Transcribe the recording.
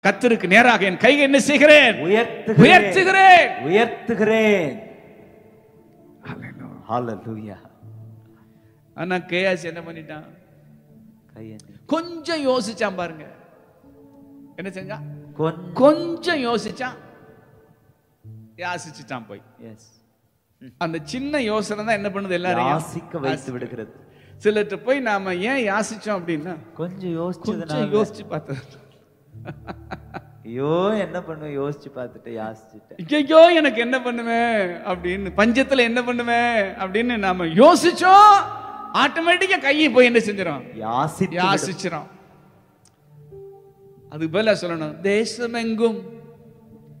கத்தருக்கு நேராக என் கையை என்ன செய்கிறேன் உயர்த்துகிறேன் உயர்த்துகிறேன் உயர்த்துகிறேன் ஹalleluya ஆனா கேயாஸ் என்ன பண்ணிட்டான் கையேந்தி கொஞ்சம் யோசிச்சான் பாருங்க என்ன செஞ்சான் கொஞ்சம் கொஞ்சம் யோசிச்சான் யாசிச்சுட்டான் போய் எஸ் அந்த சின்ன யோசனை தான் என்ன பண்ணுது எல்லாரையும் யாசிக்க வைத்து விடுகிறது சிலர்கிட்ட போய் நாம ஏன் யாசிச்சோம் அப்படின்னா கொஞ்சம் யோசிச்சதுனால கொஞ்சம் யோசிச்சு பார்த்தேன் ஐயோ என்ன பண்ணுவேன் யோசிச்சு பார்த்துட்டு யாசிச்சுட்டேன் ஐயோ எனக்கு என்ன பண்ணுவேன் அப்படின்னு பஞ்சத்துல என்ன பண்ணுவேன் அப்படின்னு நாம யோசிச்சோம் ஆட்டோமேட்டிக்கா கையை போய் என்ன செஞ்சிடும் யாசித்து விடு. யாசிச்சிரும் அதுக்கு பதிலா சொல்லணும் தேசமெங்கும்